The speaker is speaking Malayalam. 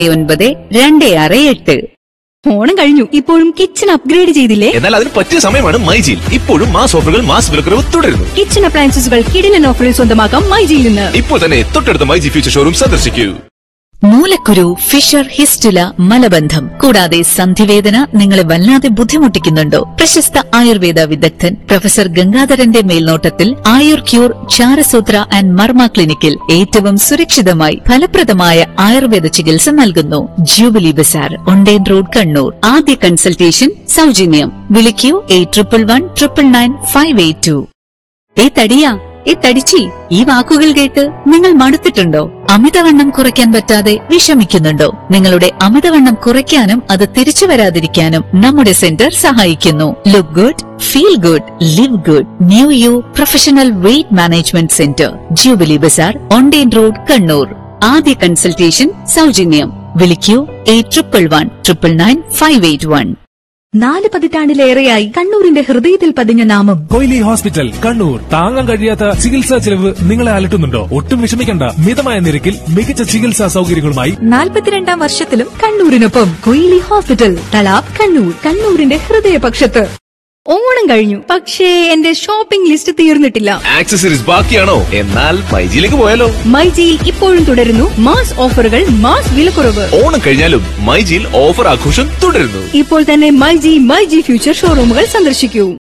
ഒൻപത് രണ്ട് ആറ് എട്ട് ഓണം കഴിഞ്ഞു ഇപ്പോഴും കിച്ചൺ അപ്ഗ്രേഡ് ചെയ്തില്ലേ എന്നാൽ അതിന് പറ്റിയ സമയമാണ് മൈജിയിൽ ഇപ്പോഴും മാസ് ഓഫറുകൾ മാസ് വിലക്കുറവ് തുടരുന്നു കിച്ചൺ അപ്ലയൻസസുകൾ കിടിലൻ ഓഫറിൽ സ്വന്തമാക്കാം മൈജിയിൽ നിന്ന് ഇപ്പോൾ തന്നെ തൊട്ടടുത്ത മൈജി ഫ്യൂച്ചർ ഷോറൂം സന്ദർശിക്കൂ മൂലക്കുരു ഫിഷർ ഹിസ്റ്റുല മലബന്ധം കൂടാതെ സന്ധിവേദന നിങ്ങളെ വല്ലാതെ ബുദ്ധിമുട്ടിക്കുന്നുണ്ടോ പ്രശസ്ത ആയുർവേദ വിദഗ്ധൻ പ്രൊഫസർ ഗംഗാധരന്റെ മേൽനോട്ടത്തിൽ ആയുർ ക്യൂർ ചാരസൂത്ര ആൻഡ് മർമ്മ ക്ലിനിക്കിൽ ഏറ്റവും സുരക്ഷിതമായി ഫലപ്രദമായ ആയുർവേദ ചികിത്സ നൽകുന്നു ജൂബിലി ബസാർ ഒണ്ടേൻ റോഡ് കണ്ണൂർ ആദ്യ കൺസൾട്ടേഷൻ സൗജന്യം വിളിക്കൂ eight triple one triple nine five eight two ഏ തടിയാ ഏ തടിച്ചി ഈ വാക്കുകൾ കേട്ട് നിങ്ങൾ മടുത്തിട്ടുണ്ടോ അമിതവണ്ണം കുറയ്ക്കാൻ പറ്റാതെ വിഷമിക്കുന്നുണ്ടോ നിങ്ങളുടെ അമിതവണ്ണം കുറയ്ക്കാനും അത് തിരിച്ചു വരാതിരിക്കാനും നമ്മുടെ സെന്റർ സഹായിക്കുന്നു look good feel good live good new you professional weight management centre Jubilee Bazaar online road Kannur ആദ്യ കൺസൾട്ടേഷൻ സൗജന്യം വിളിക്കൂ eight triple one triple nine five eight one നാല് പതിറ്റാണ്ടിലേറെയായി കണ്ണൂരിന്റെ ഹൃദയത്തിൽ പതിഞ്ഞ നാമം കൊയിലി ഹോസ്പിറ്റൽ കണ്ണൂർ താങ്ങാൻ കഴിയാത്ത ചികിത്സാ ചെലവ് നിങ്ങളെ അലട്ടുന്നുണ്ടോ ഒട്ടും വിഷമിക്കണ്ട മിതമായ നിരക്കിൽ മികച്ച ചികിത്സാ സൗകര്യങ്ങളുമായി നാൽപ്പത്തിരണ്ടാം വർഷത്തിലും കണ്ണൂരിനൊപ്പം കൊയിലി ഹോസ്പിറ്റൽ തലാബ് കണ്ണൂർ കണ്ണൂരിന്റെ ഹൃദയപക്ഷത്ത് ഓണം കഴിഞ്ഞു പക്ഷേ എന്റെ ഷോപ്പിംഗ് ലിസ്റ്റ് തീർന്നിട്ടില്ല ആക്സസറീസ് ബാക്കിയാണോ എന്നാൽ മൈജിയിലേക്ക് പോയാലോ മൈജിയിൽ ഇപ്പോഴും തുടരുന്നു മാസ് ഓഫറുകൾ മാസ് വിലക്കുറവ് ഓണം കഴിഞ്ഞാലും മൈജിയിൽ ഓഫർ ആഘോഷം തുടരുന്നു ഇപ്പോൾ തന്നെ മൈജി മൈജി ഫ്യൂച്ചർ ഷോറൂമുകൾ സന്ദർശിക്കൂ